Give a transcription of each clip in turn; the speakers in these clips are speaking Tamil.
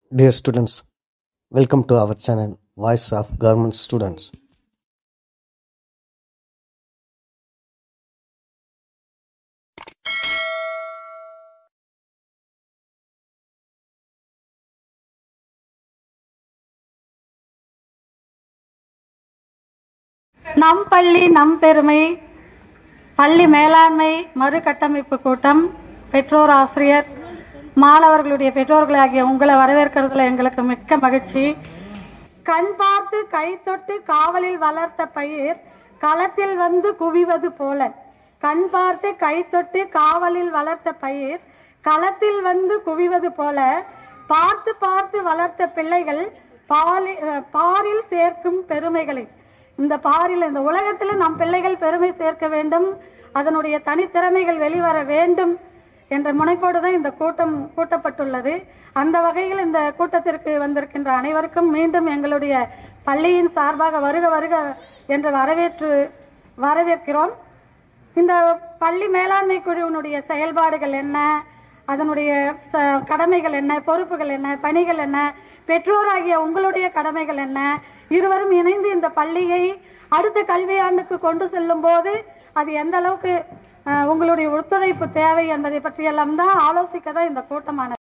Dear students, welcome to our channel Voice of Government Students. நம் பள்ளி நம் பெருமை பள்ளி மேலாண்மை மறுகட்டமைப்பு கூட்டம் பெற்றோர் ஆசிரியர் மாணவர்களுடைய பெற்றோர்களாகிய உங்களை வரவேற்கிறதுல எங்களுக்கு மிக்க மகிழ்ச்சி கண் பார்த்து கை தொட்டு காவலில் வளர்த்த பயிர் களத்தில் வந்து குவிவது போல கண் பார்த்து கை தொட்டு காவலில் வளர்த்த பயிர் களத்தில் வந்து குவிவது போல பார்த்து பார்த்து வளர்த்த பிள்ளைகள் பாலி அஹ் பாரில் சேர்க்கும் பெருமைகளை இந்த பாரில் இந்த உலகத்தில் நம் பிள்ளைகள் பெருமை சேர்க்க வேண்டும் அதனுடைய தனித்திறமைகள் வெளிவர வேண்டும் என்ற முனைப்போடு தான் இந்த கூட்டம் கூட்டப்பட்டுள்ளது அந்த வகையில் இந்த கூட்டத்திற்கு வந்திருக்கின்ற அனைவருக்கும் மீண்டும் எங்களுடைய பள்ளியின் சார்பாக வருக வருக என்று வரவேற்று வரவேற்கிறோம் இந்த பள்ளி மேலாண்மை குழுவினுடைய செயல்பாடுகள் என்ன அதனுடைய ச- கடமைகள் என்ன பொறுப்புகள் என்ன பணிகள் என்ன பெற்றோராகிய உங்களுடைய கடமைகள் என்ன இருவரும் இணைந்து இந்த பள்ளியை அடுத்த கல்வியாண்டுக்கு கொண்டு செல்லும் போது அது எந்த அளவுக்கு அஹ், உங்களுடைய ஒத்துழைப்பு தேவை என்பதை பற்றியெல்லாம் தான் ஆலோசிக்க தான் இந்த கூட்டமானது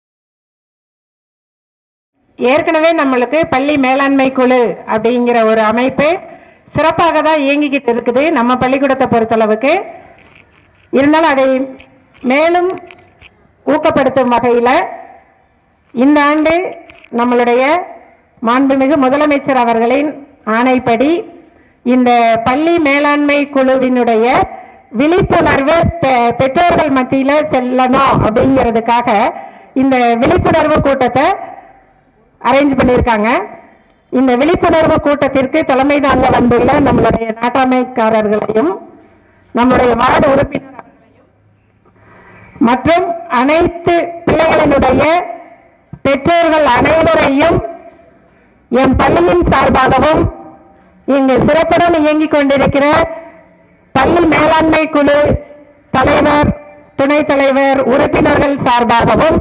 ஏற்கனவே நம்மளுக்கு பள்ளி மேலாண்மை குழு அப்படிங்கிற ஒரு அமைப்பு சிறப்பாக தான் இயங்கிக்கிட்டு இருக்குது நம்ம பள்ளிக்கூடத்தை பொறுத்தளவுக்கு இருந்தாலும் அதை மேலும் ஊக்கப்படுத்தும் வகையில் இந்த ஆண்டு நம்மளுடைய மாண்புமிகு முதலமைச்சர் அவர்களின் ஆணைப்படி இந்த பள்ளி மேலாண்மை குழுவினுடைய விழிப்புணர்வு பெ- பெற்றோர்கள் மத்தியில் செல்லணும் அப்படிங்கிறதுக்காக இந்த விழிப்புணர்வு கூட்டத்தை அரேஞ்ச் பண்ணியிருக்காங்க இந்த விழிப்புணர்வு கூட்டத்திற்கு தலைமை தாங்க வந்துள்ள நம்மளுடைய நாட்டாமைக்காரர்களையும் நம்முடைய வார்டு உறுப்பினர் அவர்களையும் மற்றும் அனைத்து பிள்ளைகளினுடைய பெற்றோர்கள் அனைவரையும் என் பள்ளியின் சார்பாகவும் இங்கு சிறப்புடன் இயங்கிக் கொண்டிருக்கிற பள்ளி மேலாண்மை குழு தலைவர் துணைத் தலைவர் உறுப்பினர்கள் சார்பாகவும்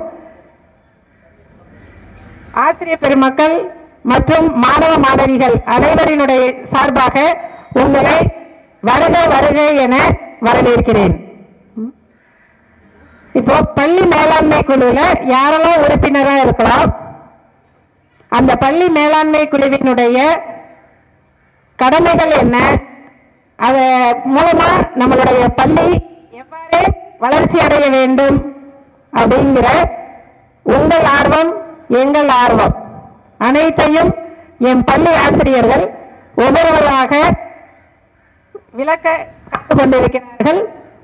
ஆசிரியர் பெருமக்கள் மற்றும் மாணவ மாணவிகள் அனைவரினுடைய சார்பாக உங்களை வருக வருக என வரவேற்கிறேன் இப்போ பள்ளி மேலாண்மை குழுல யாரெல்லாம் உறுப்பினரா இருக்கலாம் அந்த பள்ளி மேலாண்மை குழுவினுடைய கடமைகள் என்ன அது மூலமா நம்மளுடைய பள்ளி எவ்வாறு வளர்ச்சி அடைய வேண்டும் அப்படிங்கிற உங்கள் ஆர்வம் எங்கள் ஆர்வம் அனைத்தையும் என் பள்ளி ஆசிரியர்கள் ஒவ்வொருவராக விளக்க கற்றுக் கொண்டிருக்கிறார்கள்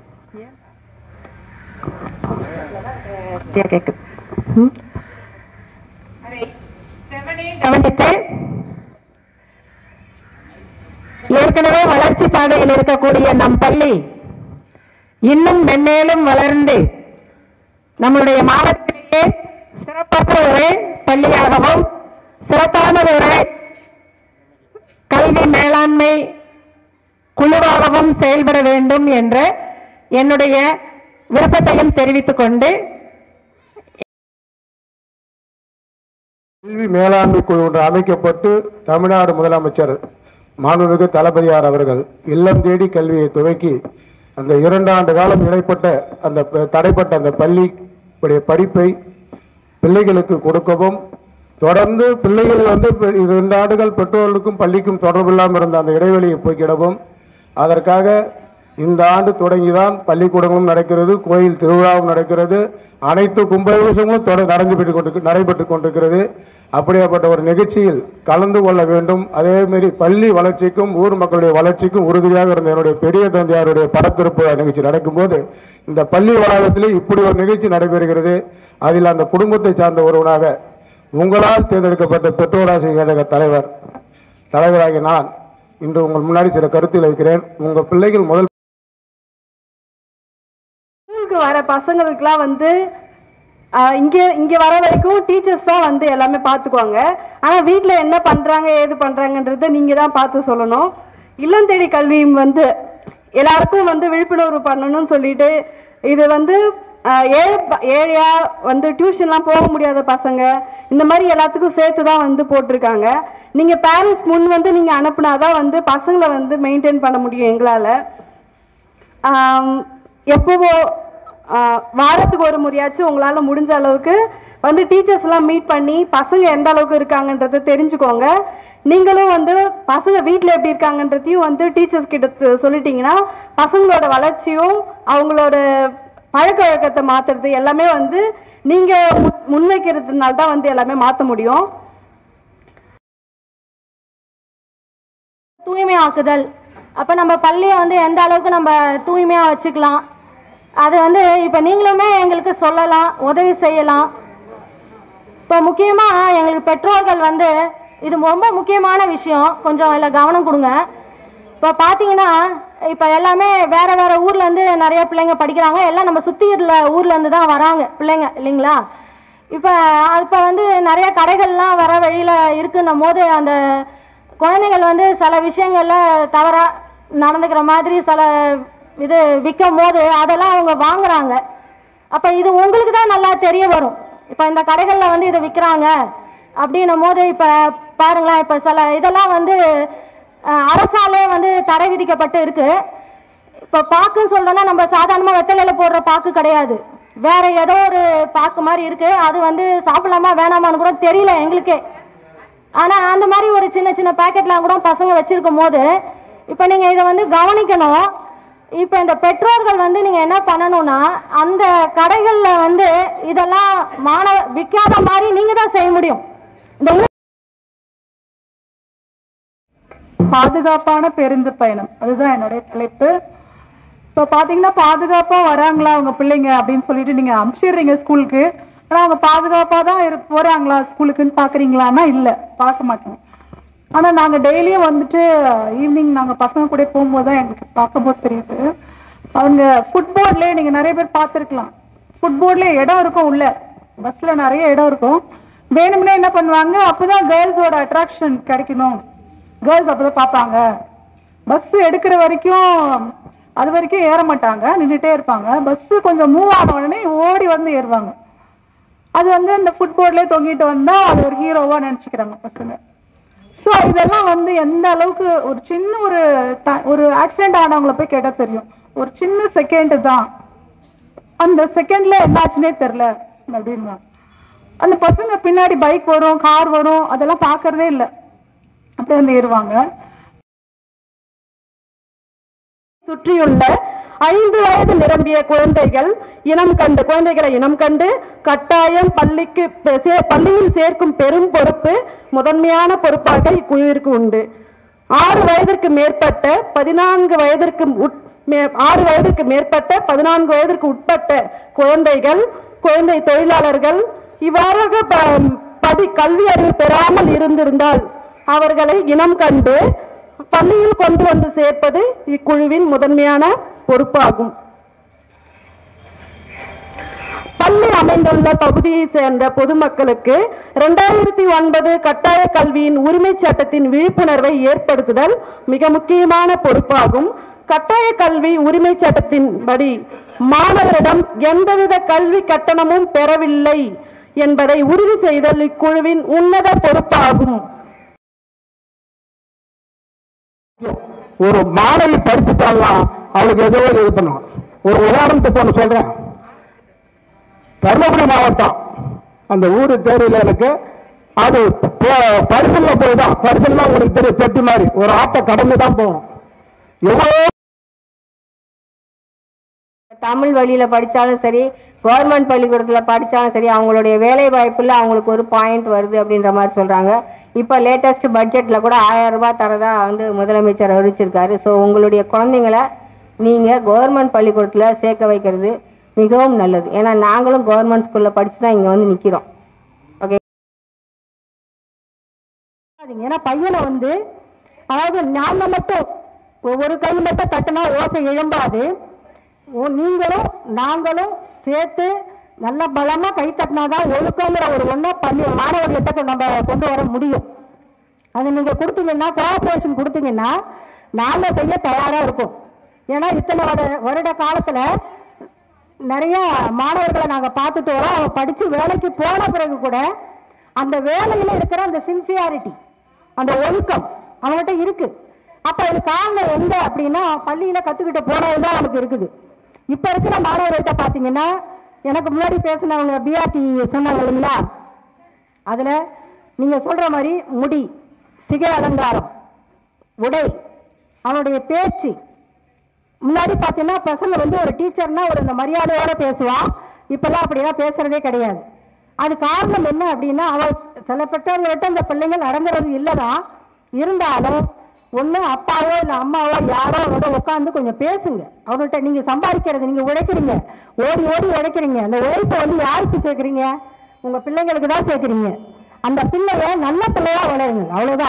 கேக்குது. ம். அதை செவனே கவனித்து ஏற்கனவே வளர்ச்சி பாதையில் இருக்கக்கூடிய நம் பள்ளி இன்னும் மென்மேலும் வளர்ந்து நம்முடைய மாவட்டத்திலேயே சிறப்பான ஒரு பள்ளியாகவும் சிறப்பான ஒரு கல்வி மேலாண்மை குழுவாகவும் செயல்பட வேண்டும் என்ற என்னுடைய விருப்பத்தையும் தெரிவித்துக் கொண்டு கல்வி மேலாண்மை குழு ஒன்று அமைக்கப்பட்டு தமிழ்நாடு முதலமைச்சர் மாண்புமிகு தளபதியார் அவர்கள் இல்லம் தேடி கல்வியை துவக்கி அந்த இரண்டு ஆண்டு காலம் இடைப்பட்ட அந்த ப- தடைப்பட்ட அந்த பள்ளி உடைய படிப்பை பிள்ளைகளுக்கு கொடுக்கவும் தொடர்ந்து பிள்ளைகள் வந்து பெ- இரண்டு ஆண்டுகள் பெற்றோர்களுக்கும் பள்ளிக்கும் தொடர்பு இல்லாமல் இருந்த அந்த இடைவெளியை போக்கிடவும் அதற்காக இந்த ஆண்டு தொடங்கிதான் பள்ளிக்கூடங்களும் நடக்கிறது கோயில் திருவிழாவும் நடக்கிறது அனைத்து கும்பாபிஷேகங்களும் தொடர் நடைபெற்று கொண்டு நடைபெற்று கொண்டிருக்கிறது அப்படியாப்பட்ட ஒரு நிகழ்ச்சியில் கலந்து கொள்ள வேண்டும் அதே மாதிரி பள்ளி வளர்ச்சிக்கும் ஊர் மக்களுடைய வளர்ச்சிக்கும் உறுதியாக இருந்த என்னுடைய பெரிய தந்தையாருடைய படத்திருப்பு நிகழ்ச்சி நடக்கும்போது இந்த பள்ளி வளாகத்திலே இப்படி ஒரு நிகழ்ச்சி நடைபெறுகிறது அதில் அந்த குடும்பத்தை சார்ந்த ஒருவனாக உங்களால் தேர்ந்தெடுக்கப்பட்ட பெற்றோராசிரியர் கழக தலைவர் தலைவராகிய நான் இன்று உங்கள் முன்னாடி சில கருத்தில் வைக்கிறேன் உங்க பிள்ளைகள் முதல் ஸ்கூலுக்கு வர பசங்களுக்குலாம் வந்து ஆஹ், இங்கே இங்கே வர வரைக்கும் டீச்சர்ஸ் தான் வந்து எல்லாமே பார்த்துக்குவாங்க ஆனால் வீட்டில் என்ன பண்ணுறாங்க ஏது பண்ணுறாங்கன்றத நீங்கள் தான் பார்த்து சொல்லணும் இல்லம் தேடி கல்வியும் வந்து எல்லாருக்கும் வந்து விழிப்புணர்வு பண்ணணும்னு சொல்லிட்டு இது வந்து ஆஹ், ஏழை ப- ஏழையா வந்து டியூஷன்லாம் போக முடியாத பசங்க இந்த மாதிரி எல்லாத்துக்கும் சேர்த்து தான் வந்து போட்டிருக்காங்க நீங்க பேரண்ட்ஸ் முன் வந்து நீங்க அனுப்புனாதான் வந்து பசங்களை வந்து மெயின்டைன் பண்ண முடியும் எங்களால ஆம், எப்பவோ ஆ, வாரத்துக்கு ஒரு முறையாச்சும் உங்களால் முடிஞ்ச அளவுக்கு வந்து டீச்சர்ஸ் எல்லாம் மீட் பண்ணி பசங்க எந்த அளவுக்கு இருக்காங்கன்றதை தெரிஞ்சுக்கோங்க நீங்களும் வந்து பசங்க வீட்டில் எப்படி இருக்காங்கன்றதையும் வந்து டீச்சர்ஸ் கிட்ட து- சொல்லிட்டீங்கன்னா பசங்களோட வளர்ச்சியும் அவங்களோட பழக்க வழக்கத்தை மாற்றுறது எல்லாமே வந்து நீங்கள் முன்வைக்கிறதுனால தான் வந்து எல்லாமே மாற்ற முடியும் தூய்மையாக்குதல் அப்போ நம்ம பள்ளியை வந்து எந்த அளவுக்கு நம்ம தூய்மையாக வச்சுக்கலாம் அது வந்து இப்போ நீங்களுமே எங்களுக்கு சொல்லலாம் உதவி செய்யலாம் இப்போ முக்கியமாக எங்களுக்கு பெற்றோர்கள் வந்து இது ரொம்ப முக்கியமான விஷயம் கொஞ்சம் இதில் கவனம் கொடுங்க இப்போ பார்த்தீங்கன்னா இப்போ எல்லாமே வேற வேற ஊர்லேருந்து நிறைய பிள்ளைங்க படிக்கிறாங்க எல்லாம் நம்ம சுற்றி உள்ள ஊர்லேருந்து தான் வராங்க பிள்ளைங்க இல்லைங்களா இப்போ இப்போ வந்து நிறைய கடைகள்லாம் வர வழியில் இருக்குன்னும் போது அந்த குழந்தைகள் வந்து சில விஷயங்கள்ல தவறாக நடந்துக்கிற மாதிரி சில இது விற்கும் போது அதெல்லாம் அவங்க வாங்குறாங்க அப்போ இது உங்களுக்கு தான் நல்லா தெரிய வரும் இப்போ இந்த கடைகளில் வந்து இதை விற்கிறாங்க அப்படின்னும் போது இப்போ பாருங்களேன் இப்போ சில இதெல்லாம் வந்து அஹ், அரசாலே வந்து தடை விதிக்கப்பட்டு இருக்கு இப்போ பாக்குன்னு சொல்றோம்னா நம்ம சாதாரணமாக வெத்தலையில போடுற பாக்கு கிடையாது வேற ஏதோ ஒரு பாக்கு மாதிரி இருக்கு அது வந்து சாப்பிடலாமா வேணாமான்னு கூட தெரியல எங்களுக்கே ஆனா அந்த மாதிரி ஒரு சின்ன சின்ன பாக்கெட்லாம் கூட பசங்க வச்சிருக்கும் போது இப்போ நீங்க இதை வந்து கவனிக்கணும் இப்போ இந்த பெற்றோர்கள் வந்து நீங்க என்ன பண்ணணும்னா அந்த கடைகள்ல வந்து இதெல்லாம் மாணவ விற்காத மாதிரி நீங்க தான் செய்ய முடியும் இந்த ஊ- பாதுகாப்பான பேருந்து பயணம் அதுதான் என்னுடைய தலைப்பு இப்போ பார்த்தீங்கன்னா பாதுகாப்பாக வராங்களா அவங்க பிள்ளைங்க அப்படின்னு சொல்லிட்டு நீங்கள் அனுப்பிச்சிடுறீங்க ஸ்கூலுக்கு ஆனால் அவங்க பாதுகாப்பாக தான் இரு போகிறாங்களா ஸ்கூலுக்குன்னு பார்க்குறீங்களான்னா இல்லை பார்க்க மாட்டோம் ஆனால் நாங்கள் டெய்லியும் வந்துட்டு ஈவினிங் நாங்கள் பசங்க கூட போகும்போது தான் எங்களுக்கு பார்க்கும்போது தெரியுது அவங்க ஃபுட்போர்ட்லேயே நீங்கள் நிறைய பேர் பார்த்துருக்கலாம் ஃபுட்போர்ட்லேயே இடம் இருக்கும் உள்ள பஸ்ஸில் நிறைய இடம் இருக்கும் வேணும்னே என்ன பண்ணுவாங்க அப்போ தான் கேர்ள்ஸோட அட்ராக்ஷன் கிடைக்கணும் கேர்ள்ஸ் அப்போ தான் பார்ப்பாங்க பஸ் எடுக்கிற வரைக்கும் அது வரைக்கும் ஏற மாட்டாங்க நின்றுட்டே இருப்பாங்க பஸ் கொஞ்சம் மூவ் ஆன உடனே ஓடி வந்து ஏறுவாங்க அது வந்து இந்த ஃபுட்போர்ட்லேயே தொங்கிட்டு வந்தா அது ஒரு ஹீரோவா நினச்சிக்கிறாங்க பசங்க ஸோ இதெல்லாம் வந்து எந்த அளவுக்கு ஒரு சின்ன ஒரு ட- ஒரு ஆக்சிடென்ட் ஆனவங்கள போய் கேட்டால் தெரியும் ஒரு சின்ன செகண்ட் தான் அந்த செகண்ட்ல என்னாச்சுன்னே தெரில அப்படின்னா அந்த பசங்க பின்னாடி பைக் வரும் கார் வரும் அதெல்லாம் பார்க்கறதே இல்லை அப்படியே வந்து ஏறுவாங்க சுற்றியுள்ள ஐந்து வயது நிரம்பிய குழந்தைகள் இனம் கண்டு குழந்தைகளை இனம் கண்டு கட்டாயம் பள்ளிக்கு பெ- சே- பள்ளியில் சேர்க்கும் பெரும் பொறுப்பு முதன்மையான பொறுப்பாக இக்குழுவிற்கு உண்டு ஆறு வயதிற்கு மேற்பட்ட பதினான்கு வயதிற்கு உட்- மே- ஆறு வயதிற்கு மேற்பட்ட பதினான்கு வயதிற்கு உட்பட்ட குழந்தைகள் குழந்தை தொழிலாளர்கள் இவ்வாறாக ப- படி கல்வி அறிவு பெறாமல் இருந்திருந்தால் அவர்களை இனம் கண்டு பள்ளியில் கொண்டு வந்து சேர்ப்பது இக்குழுவின் முதன்மையான பொறுப்பாகும் பள்ளி அமைந்துள்ள பகுதியை சேர்ந்த பொதுமக்களுக்கு இரண்டாயிரத்தி ஒன்பது கட்டாய கல்வியின் உரிமை சட்டத்தின் விழிப்புணர்வை ஏற்படுத்துதல் மிக முக்கியமான பொறுப்பாகும் கட்டாய கல்வி உரிமை சட்டத்தின்படி மாணவரிடம் எந்தவித கல்வி கட்டணமும் பெறவில்லை என்பதை உறுதி செய்தல் இக்குழுவின் உன்னத பொறுப்பாகும் ஒரு மாணவி படிச்சுட்டாலாம் அவளுக்கு ஏதோ ஒரு இது பண்ணும் ஒரு உதாரணத்துக்கு ஒன்று சொல்றேன் தருமபுரி மாவட்டம் அந்த ஊரு தெரியல எனக்கு அது பரிசல்ல போய் தான் பரிசல்னா உங்களுக்கு தெரியும் பெட்டி மாதிரி ஒரு ஆட்டை கடந்து தான் போகணும் எவ்வளோ தமிழ் வழியில் படித்தாலும் சரி கவர்மெண்ட் பள்ளிக்கூடத்தில் படித்தாலும் சரி அவங்களுடைய வேலை வாய்ப்பில் அவங்களுக்கு ஒரு பாயிண்ட் வருது அப்படின்ற மாதிரி சொல்கிறாங்க இப்போ லேட்டஸ்ட் பட்ஜெட்டில் கூட ஆயிரம் ரூபாய் தரதா வந்து முதலமைச்சர் அறிவிச்சிருக்காரு ஸோ உங்களுடைய குழந்தைங்கள நீங்கள் கவர்மெண்ட் பள்ளிக்கூடத்தில் சேர்க்க வைக்கிறது மிகவும் நல்லது ஏன்னா நாங்களும் கவர்மெண்ட் ஸ்கூலில் படித்து தான் இங்கே வந்து நிற்கிறோம் ஓகே பண்ணாதீங்க. ஏன்னா பையனை வந்து அதாவது நாம மட்டும் ஒரு கை மட்டும் தட்டினா ஓசை எழும்பாது ஓ- நீங்களும் நாங்களும் சேர்த்து நல்ல பலமா கை தட்டினாதான் ஒழுக்கங்கிற ஒரு ஒண்ணை பள்ளி மாணவர்கிட்ட நம்ம கொண்டு வர முடியும் அது நீங்க கொடுத்தீங்கன்னா கோஆபரேஷன் கொடுத்தீங்கன்னா நாம செய்ய தயாரா இருக்கும் ஏன்னா இத்தனை வருட வருட காலத்துல நிறைய மாணவர்களை நாங்கள் பார்த்துட்டு வரோம் அவங்க படித்து வேலைக்கு போன பிறகு கூட அந்த வேலையில் இருக்கிற அந்த சின்சியாரிட்டி அந்த ஒழுக்கம் அவங்ககிட்ட இருக்கு அப்போ இது காரணம் எங்க அப்படின்னா பள்ளியில் கற்றுக்கிட்ட போனது தான் நமக்கு இருக்குது இப்போ இருக்கிற மாணவர்கள்ட்ட பார்த்தீங்கன்னா எனக்கு முன்னாடி பேசினவங்க பிஆர்டி சொன்னாங்க இல்லைங்களா அதில் நீங்கள் சொல்கிற மாதிரி முடி சிகை அலங்காரம் உடை அவனுடைய பேச்சு முன்னாடி பார்த்தீங்கன்னா பசங்க வந்து ஒரு டீச்சர்னா ஒரு இந்த மரியாதையோட பேசுவான் இப்பெல்லாம் அப்படியெல்லாம் பேசுறதே கிடையாது அது காரணம் என்ன அப்படின்னா அவ சில பெற்றோர்கள்ட்ட அந்த பிள்ளைங்க நடந்துறது இல்லைதான் இருந்தாலும் ஒன்று அப்பாவோ இல்லை அம்மாவோ யாரோ அவரோட உட்காந்து கொஞ்சம் பேசுங்க அவங்கள்ட்ட நீங்கள் சம்பாதிக்கிறது நீங்கள் உழைக்கிறீங்க ஓடி ஓடி உழைக்கிறீங்க அந்த உழைப்பை வந்து யாருக்கு சேர்க்குறீங்க உங்கள் பிள்ளைங்களுக்கு தான் சேர்க்குறீங்க அந்த பிள்ளைய நல்ல பிள்ளையா வளருங்க அவ்வளோதான்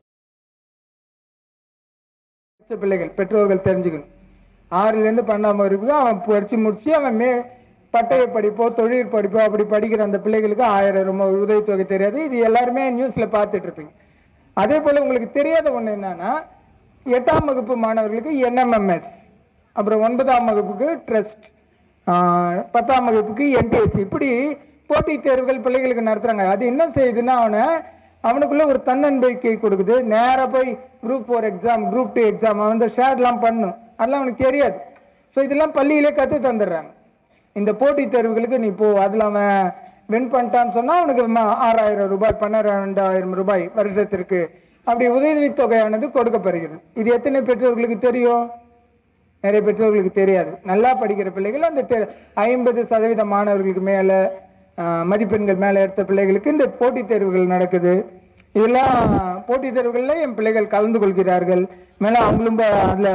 படிச்ச பிள்ளைகள் பெற்றோர்கள் தெரிஞ்சுக்கணும் ஆறுலேருந்து பன்னெண்டாம் வகுப்புக்கு அவன் படித்து முடிச்சு அவன் மே பட்டய படிப்போ தொழில் படிப்போ அப்படி படிக்கிற அந்த பிள்ளைகளுக்கு ஆயிரம் ரூபாய் உதவித்தொகை தெரியாது இது எல்லாருமே நியூஸில் பார்த்துட்டு இருப்பீங்க அதே போல் உங்களுக்கு தெரியாத ஒன்று என்னன்னா எட்டாம் வகுப்பு மாணவர்களுக்கு என்எம்எம்எஸ் அப்புறம் ஒன்பதாம் வகுப்புக்கு ட்ரஸ்ட் பத்தாம் வகுப்புக்கு என்டிஎஸ்சி இப்படி போட்டித் தேர்வுகள் பிள்ளைகளுக்கு நடத்துறாங்க அது என்ன செய்யுதுன்னா அவனை அவனுக்குள்ள ஒரு தன்னம்பிக்கை கொடுக்குது நேராக போய் group four exam group two exam அவன் வந்து ஷேர்லாம் பண்ணும் அதெல்லாம் அவனுக்கு தெரியாது ஸோ இதெல்லாம் பள்ளியிலே கற்று தந்துடுறாங்க இந்த போட்டித் தேர்வுகளுக்கு நீ போ அதில் அவன் வின் பண்ணிட்டான்னு சொன்னால் அவனுக்கு ம- ஆறாயிரம் ரூபாய் பன்னிரெண்டாயிரம் ரூபாய் வருடத்திற்கு அப்படி உதவித்தொகையானது கொடுக்கப்படுகிறது இது எத்தனை பெற்றோர்களுக்கு தெரியும் நிறைய பெற்றோர்களுக்கு தெரியாது நல்லா படிக்கிற பிள்ளைகள் அந்த ஐம்பது சதவீத மாணவர்களுக்கு மேலே மதிப்பெண்கள் மேலே எடுத்த பிள்ளைகளுக்கு இந்த போட்டித் தேர்வுகள் நடக்குது இதெல்லாம் போட்டித் தேர்வுகளில் என் பிள்ளைகள் கலந்து கொள்கிறார்கள் மேலே அவங்களும் அதில்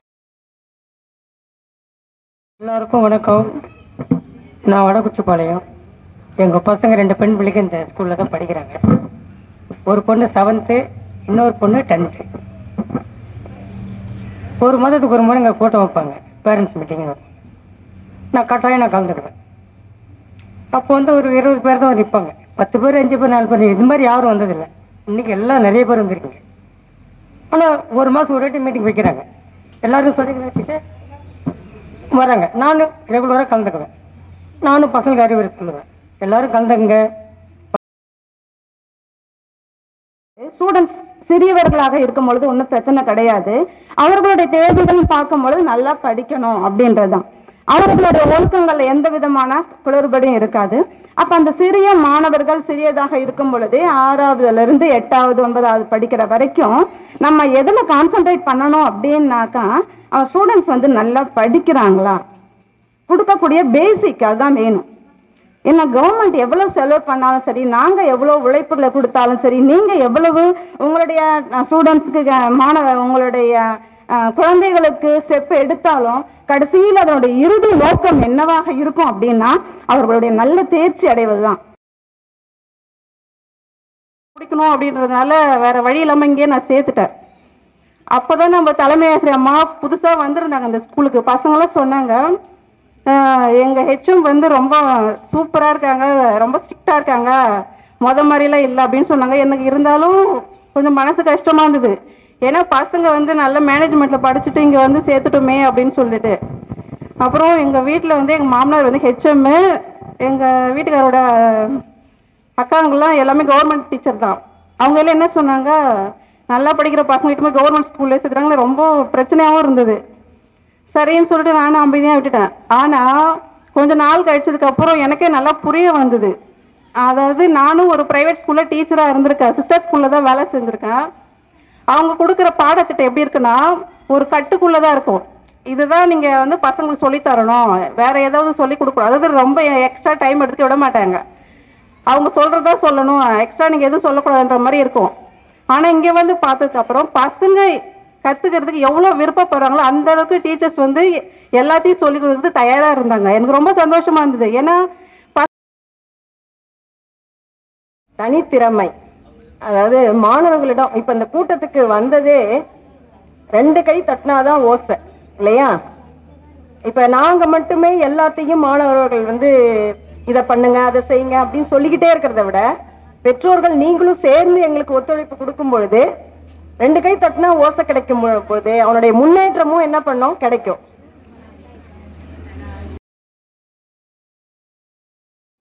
எல்லாருக்கும் வணக்கம் நான் வடகுச்சிப்பாளையம் எங்கள் பசங்க ரெண்டு பெண் பிள்ளைங்க இந்த ஸ்கூலில் தான் படிக்கிறாங்க ஒரு பொண்ணு செவன்த்து இன்னொரு பொண்ணு டென்த்து ஒரு மாதத்துக்கு ஒரு முறை இங்கே கூட்டம் வைப்பாங்க பேரண்ட்ஸ் மீட்டிங் நான் கட்டாயம் நான் கலந்துக்குவேன் அப்போ வந்து ஒரு இருபது பேர் தான் நிற்பாங்க பத்து பேர் அஞ்சு பேர் நாலு பேர் இது மாதிரி யாரும் வந்ததில்லை இன்னைக்கு எல்லாம் நிறைய பேர் வந்திருக்கீங்க ஆனால் ஒரு மாதம் ஒரு வாட்டி மீட்டிங் வைக்கிறாங்க எல்லாரும் சொல்லி வச்சுட்டு வராங்க நானும் ரெகுலராக கலந்துக்குவேன் நானும் பசங்களுக்கு அறிவுரை சொல்லுவேன் எல்லாரும் கலந்துங்க ஸ்டூடெண்ட்ஸ் சிறியவர்களாக இருக்கும் பொழுது ஒன்றும் பிரச்சனை கிடையாது அவர்களுடைய தேவைகள் பார்க்கும் பொழுது நல்லா படிக்கணும் அப்படின்றதுதான் அவர்களுடைய ஒழுக்கங்கள்ல எந்த விதமான குளறுபடியும் இருக்காது அப்ப அந்த சிறிய மாணவர்கள் சிறியதாக இருக்கும் பொழுதே ஆறாவதுல இருந்து எட்டாவது ஒன்பதாவது படிக்கிற வரைக்கும் நம்ம எதுல கான்சென்ட்ரேட் பண்ணணும் அப்படின்னாக்கா அவன் ஸ்டூடெண்ட்ஸ் வந்து நல்லா படிக்கிறாங்களா கொடுக்கக்கூடிய பேசிக் அதுதான் வேணும் ஏன்னா கவர்மெண்ட் எவ்வளவு செலவு பண்ணாலும் சரி நாங்க எவ்வளவு உழைப்புகளை கொடுத்தாலும் சரி நீங்க எவ்வளவு உங்களுடைய ஸ்டூடெண்ட்ஸ்க்கு மாணவ உங்களுடைய அஹ், குழந்தைகளுக்கு ஸ்டெப் எடுத்தாலும் கடைசியில் அதனுடைய இறுதி நோக்கம் என்னவாக இருக்கும் அப்படின்னா அவர்களுடைய நல்ல தேர்ச்சி அடைவதுதான் பிடிக்கணும் அப்படின்றதுனால வேற வழி இல்லாம இங்கேயே நான் சேர்த்துட்டேன் அப்போதான் நம்ம தலைமை ஆசிரியர் அம்மா புதுசாக வந்திருந்தாங்க அந்த ஸ்கூலுக்கு பசங்களாம் சொன்னாங்க "ஆஹ், எங்க ஹெச்எம் வந்து ரொம்ப சூப்பராக இருக்காங்க ரொம்ப ஸ்ட்ரிக்டாக இருக்காங்க முத மாதிரிலாம் இல்லை அப்படின்னு சொன்னாங்க எனக்கு இருந்தாலும் கொஞ்சம் மனசு கஷ்டமா இருந்தது ஏன்னா பசங்க வந்து நல்ல மேனேஜ்மெண்ட்ல படிச்சுட்டு இங்கே வந்து சேர்த்துட்டோமே அப்படின்னு சொல்லிட்டு அப்புறம் எங்கள் வீட்டில் வந்து எங்கள் மாமனார் வந்து ஹெச்எம் எங்கள் வீட்டுக்காரோட அக்காங்கெல்லாம் எல்லாமே கவர்மெண்ட் டீச்சர் தான் அவங்க எல்லாம் என்ன சொன்னாங்க நல்லா படிக்கிற பசங்க போய் கவர்மெண்ட் ஸ்கூல்ல சேர்த்துறாங்களே ரொம்ப பிரச்சனையாகவும் இருந்தது சரின்னு சொல்லிட்டு நானும் அமைதியாக விட்டுட்டேன் ஆனால் கொஞ்ச நாள் கழிச்சதுக்கு அப்புறம் எனக்கே நல்லா புரிய வந்தது அதாவது நானும் ஒரு ப்ரைவேட் ஸ்கூலில் டீச்சராக இருந்திருக்கேன் சிஸ்டர் ஸ்கூலில் தான் வேலை செஞ்சுருக்கேன் அவங்க கொடுக்குற பாடத்திட்டம் எப்படி இருக்குன்னா ஒரு கட்டுக்குள்ளே தான் இருக்கும் இதுதான் நீங்கள் வந்து பசங்களுக்கு சொல்லித் தரணும் வேற ஏதாவது சொல்லி கொடுக்கணும் அதாவது ரொம்ப எக்ஸ்ட்ரா டைம் எடுத்துக்க விட மாட்டாங்க அவங்க சொல்றதா சொல்லணும் எக்ஸ்ட்ரா நீங்க எதுவும் சொல்லக்கூடாதுன்ற மாதிரி இருக்கும் ஆனா இங்க வந்து பார்த்ததுக்கு அப்புறம் பசங்க கத்துக்கிறதுக்கு எவ்வளவு விருப்பப்படுறாங்களோ அந்த அளவுக்கு டீச்சர்ஸ் வந்து எல்லாத்தையும் சொல்லி கொடுக்கறதுக்கு தயாரா இருந்தாங்க எனக்கு ரொம்ப சந்தோஷமா இருந்தது ஏன்னா ப- தனித்திறமை அதாவது மாணவர்களிடம் இப்ப இந்த கூட்டத்துக்கு வந்ததே ரெண்டு கை தட்டினாதான் ஓசை இல்லையா இப்ப நாங்க மட்டுமே எல்லாத்தையும் மாணவர்கள் வந்து இதை பண்ணுங்க அதை செய்யுங்க அப்படின்னு சொல்லிக்கிட்டே இருக்கிறத விட பெற்றோர்கள் நீங்களும் சேர்ந்து எங்களுக்கு ஒத்துழைப்பு கொடுக்கும் பொழுது ரெண்டு கை தட்டினா ஓசை கிடைக்கும் பொழுது அவனுடைய முன்னேற்றமும் என்ன பண்ணும் கிடைக்கும்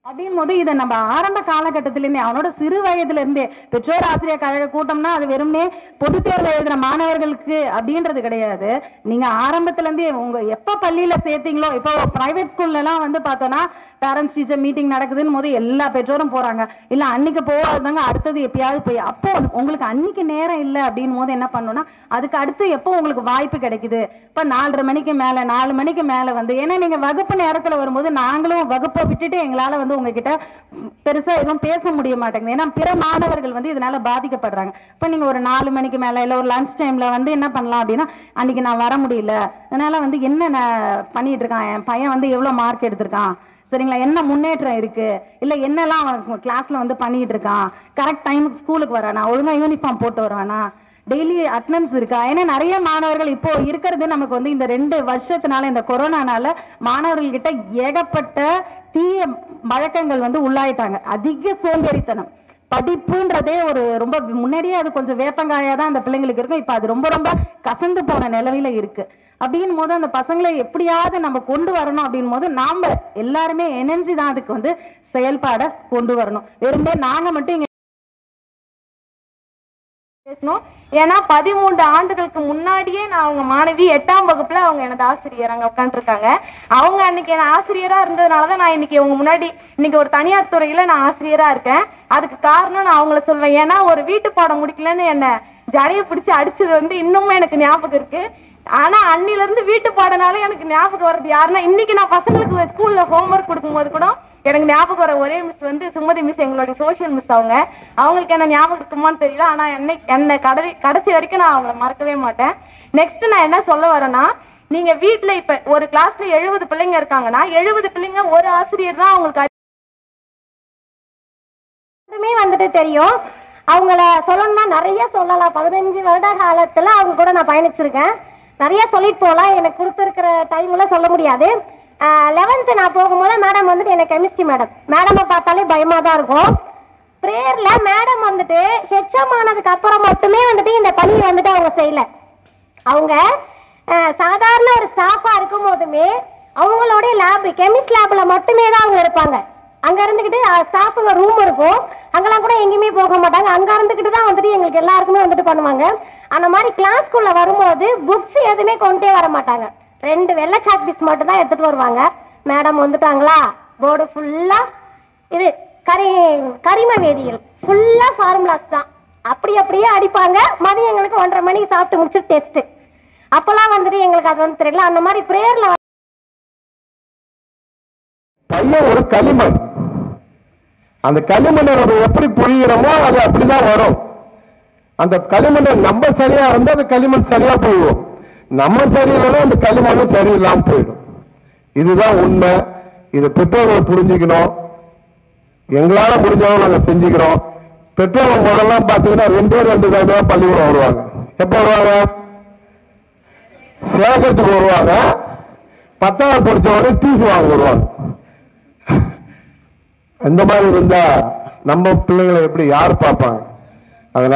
அப்படின் போது இதை நம்ம ஆரம்ப காலகட்டத்திலேருந்தே அவனோட சிறு வயதுல இருந்தே பெற்றோர் ஆசிரியர் கழக கூட்டம்னா அது வெறுமனே பொதுத் தேர்வு எழுதுற மாணவர்களுக்கு அப்படின்றது கிடையாது நீங்க ஆரம்பத்துல இருந்தே உங்க எப்ப பள்ளியில சேர்த்தீங்களோ இப்போ பிரைவேட் ஸ்கூல்ல எல்லாம் வந்து பார்த்தோம்னா பேரண்ட்ஸ் டீச்சர் மீட்டிங் நடக்குதுன்னு போது எல்லா பெற்றோரும் போறாங்க இல்ல அன்னைக்கு போகாதவங்க அடுத்தது எப்பயாவது போய் அப்போ உங்களுக்கு அன்னைக்கு நேரம் இல்லை அப்படின் போது என்ன பண்ணணும்னா அதுக்கு அடுத்து எப்போ உங்களுக்கு வாய்ப்பு கிடைக்குது இப்ப நாலரை மணிக்கு மேல நாலு மணிக்கு மேல வந்து ஏன்னா நீங்க வகுப்பு நேரத்துல வரும்போது நாங்களும் வகுப்பை விட்டுட்டு எங்களால வந்து உங்ககிட்ட பெருசா எதுவும் பேச முடிய மாட்டேங்குது ஏன்னா பிற மாணவர்கள் வந்து இதனால பாதிக்கப்படுறாங்க இப்ப நீங்க ஒரு நாலு மணிக்கு மேல இல்ல ஒரு லஞ்ச் டைம்ல வந்து என்ன பண்ணலாம் அப்படின்னா அன்னைக்கு நான் வர முடியல அதனால வந்து என்ன நான் பண்ணிட்டு இருக்கான் என் பையன் வந்து எவ்வளவு மார்க் எடுத்திருக்கான் சரிங்களா என்ன முன்னேற்றம் இருக்கு இல்ல என்னெல்லாம் அவன் கிளாஸ்ல வந்து பண்ணிட்டு இருக்கான் கரெக்ட் டைமுக்கு ஸ்கூலுக்கு வரானா ஒழுங்கா யூனிஃபார்ம் போட்டு வரானா டெய்லி அட்டனன்ஸ் இருக்கா ஏன்னா நிறைய மாணவர்கள் இப்போ இருக்கிறது நமக்கு வந்து இந்த ரெண்டு வருஷத்தினால இந்த கொரோனானால மாணவர்கள் கிட்ட ஏகப்பட்ட தீய வழக்கங்கள் வந்து உள்ளாயிட்டாங்க அதிக சோம்பேறித்தனம் படிப்புன்றதே ஒரு ரொம்ப முன்னாடியே அது கொஞ்சம் வேப்பங்காயா தான் அந்த பிள்ளைங்களுக்கு இருக்கும் இப்போ அது ரொம்ப ரொம்ப கசந்து போன நிலவையில இருக்கு அப்படின் போது அந்த பசங்களை எப்படியாவது நம்ம கொண்டு வரணும் அப்படின் போது நாம எல்லாருமே இணைஞ்சு தான் அதுக்கு வந்து செயல்பாட கொண்டு வரணும் வெறுமே நாங்க மட்டும் இங்க பேசணும் ஏன்னா பதிமூன்று ஆண்டுகளுக்கு முன்னாடியே நான் அவங்க மாணவி எட்டாம் வகுப்புல அவங்க எனது ஆசிரியர் அங்க உட்காந்துருக்காங்க அவங்க அன்னைக்கு என் ஆசிரியரா இருந்ததுனால தான் நான் இன்னைக்கு உங்க முன்னாடி இன்னைக்கு ஒரு தனியார் துறையில நான் ஆசிரியரா இருக்கேன் அதுக்கு காரணம் நான் அவங்கள சொல்வேன் ஏன்னா ஒரு வீட்டு பாடம் முடிக்கலன்னு என்ன ஜடைய பிடிச்சு அடிச்சது வந்து இன்னுமே எனக்கு ஞாபகம் இருக்கு ஆனா அன்னில இருந்து வீட்டு பாடனால எனக்கு ஞாபகம் வர்றது யாருன்னா இன்னைக்கு நான் பசங்களுக்கு ஸ்கூல்ல ஹோம்ஒர்க் கொடுக்கும்போது கூட எனக்கு ஞாபகம் வர ஒரே மிஸ் வந்து சுமதி மிஸ் எங்களுடைய சோஷியல் மிஸ் அவங்க அவங்களுக்கு என்ன ஞாபகம் இருக்குமான்னு தெரியல ஆனா என்னை என்னை கடை கடைசி வரைக்கும் நான் அவங்கள மறக்கவே மாட்டேன் நெக்ஸ்ட் நான் என்ன சொல்ல வரேன்னா நீங்க வீட்ல இப்ப ஒரு கிளாஸ்ல எழுபது பிள்ளைங்க இருக்காங்கன்னா எழுபது பிள்ளைங்க ஒரு ஆசிரியர் தான் அவங்களுக்கு எல்லாருமே வந்துட்டு தெரியும் அவங்கள சொல்லணும்னா நிறைய சொல்லலாம் பதினஞ்சு வருட காலத்துல அவங்க கூட நான் பயணிச்சிருக்கேன் நிறைய சொல்லிட்டு போகலாம் எனக்கு கொடுத்துருக்கிற டைம்ல சொல்ல முடியாது லெவன்த்து நான் போகும்போது மேடம் வந்துட்டு எனக்கு கெமிஸ்ட்ரி மேடம் மேடமை பார்த்தாலே பயமா தான் இருக்கும் ப்ரேயர்ல மேடம் வந்துட்டு ஹெச்எம் ஆனதுக்கு அப்புறம் மட்டுமே வந்துட்டு இந்த பணியை வந்துட்டு அவங்க செய்யல அவங்க அஹ், சாதாரண ஒரு ஸ்டாஃபா இருக்கும் போதுமே அவங்களுடைய லேப் கெமிஸ்ட் லேப்ல மட்டுமே தான் அவங்க இருப்பாங்க அங்க இருந்துகிட்டு ஸ்டாஃபுங்க ரூம் இருக்கும் அங்கெல்லாம் கூட எங்கேயுமே போக மாட்டாங்க அங்க இருந்துகிட்டு தான் வந்துட்டு எங்களுக்கு எல்லாருக்குமே வந்துட்டு பண்ணுவாங்க அந்த மாதிரி கிளாஸ்க்குள்ள வரும்போது புக்ஸ் எதுவுமே கொண்டே வர மாட்டாங்க ரெண்டு வெள்ளை சாக் பீஸ் மட்டும் தான் எடுத்துட்டு வருவாங்க மேடம் வந்துட்டாங்களா போர்டு ஃபுல்லா இது கரி கரிம வேதியியல் ஃபுல்லா ஃபார்முலாஸ் தான் அப்படி அப்படியே அடிப்பாங்க மதியம் எங்களுக்கு ஒன்றரை மணிக்கு சாப்பிட்டு முடிச்சு டெஸ்ட் அப்போல்லாம் வந்துட்டு எங்களுக்கு அது வந்து தெரியல அந்த மாதிரி ப்ரேயர்ல பையன் ஒரு களிமண் அந்த களிமண்ணை நம்ம எப்படி புரிகிறோமோ அது அப்படிதான் வரும் அந்த களிமண்ணை நம்ம சரியா இருந்தா அந்த களிமண் சரியா போயிடும் நம்ம சரியில்லைன்னா அந்த களிமண்ணும் சரியில்லாம போயிடும் இதுதான் உண்மை இது பெற்றோர்கள் புரிஞ்சுக்கணும் எங்களால முடிஞ்சவங்க நாங்க செஞ்சுக்கிறோம் பெற்றோர்கள் முதல்லாம் பாத்தீங்கன்னா ரெண்டே ரெண்டு தடவை தான் பள்ளிக்கூடம் வருவாங்க எப்ப வருவாங்க சேகரத்துக்கு வருவாங்க பத்தாவது படிச்ச உடனே டியூஷன் வாங்க வருவாங்க இந்த மாதிரி இருந்தா நம்ம பிள்ளைங்களை எப்படி யார் பார்ப்பாங்க அதனால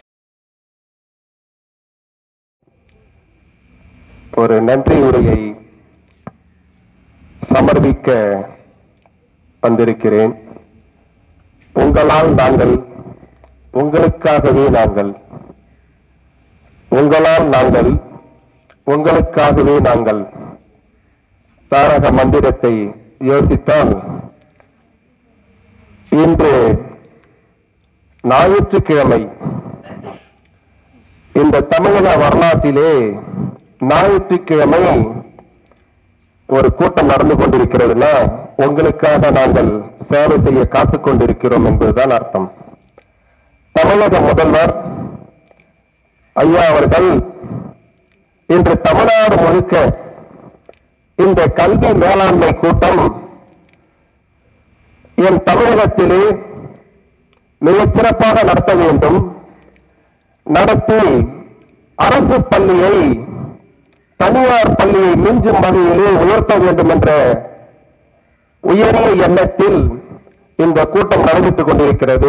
ஒரு நன்றி உரையை சமர்ப்பிக்க வந்திருக்கிறேன் உங்களால் நாங்கள் உங்களுக்காகவே நாங்கள் உங்களால் நாங்கள் உங்களுக்காகவே நாங்கள் தாரக மந்திரத்தை யோசித்தால் இன்று ஞாயிற்றுக்கிழமை இந்த தமிழக வரலாற்றிலே ஞாயிற்றுக்கிழமை ஒரு கூட்டம் நடந்து கொண்டிருக்கிறதுனா உங்களுக்காக நாங்கள் சேவை செய்ய காத்துக் கொண்டிருக்கிறோம் என்பதுதான் அர்த்தம் தமிழக முதல்வர் ஐயா அவர்கள் இன்று தமிழ்நாடு முழுக்க இந்த கல்வி மேலாண்மை கூட்டம் என் தமிழகத்திலே மிகச் சிறப்பாக நடத்த வேண்டும் நடத்தி அரசு பள்ளியை தனியார் பள்ளியை மிஞ்சும் வகையிலே உயர்த்த வேண்டும் என்ற உயரிய எண்ணத்தில் இந்த கூட்டம் நடைபெற்றுக் கொண்டிருக்கிறது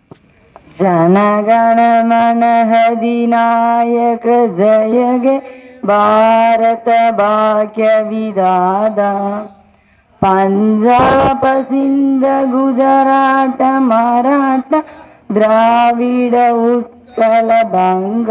जनगण मन अधिनायक जय गे ಭಾರತ ಭಾಗ್ಯ ವಿಧಾದ ಪಂಜಾಬ ಸಿಂಧ ಗುಜರಾಟ ಮರಾಠ ದ್ರಾವಿಡ ಉತ್ಕಲ ಬಂಗ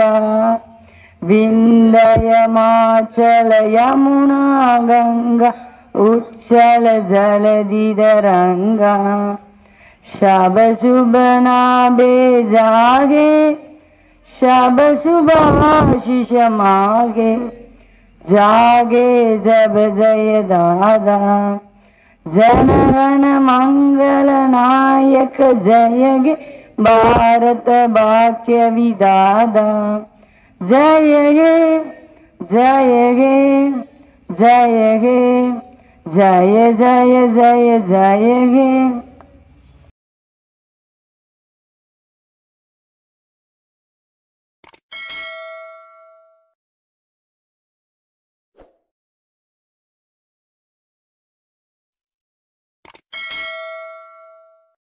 ವಿಂಧ್ಯ ಮಾಚಲ ಯಮುನಾ ಗಂಗಾ ಉಚ್ಚಲ ಜಲದಿದರಂಗ ಶಬ ಶುಭ ನಾಭೆ ಜಾಗೆ शब शुभ आशीष मागे जागे जब जय दादा जन गण मंगल नायक जय गे भारत वाक्य विदादा जय गे जय गे जय गे जय जय जय जय गे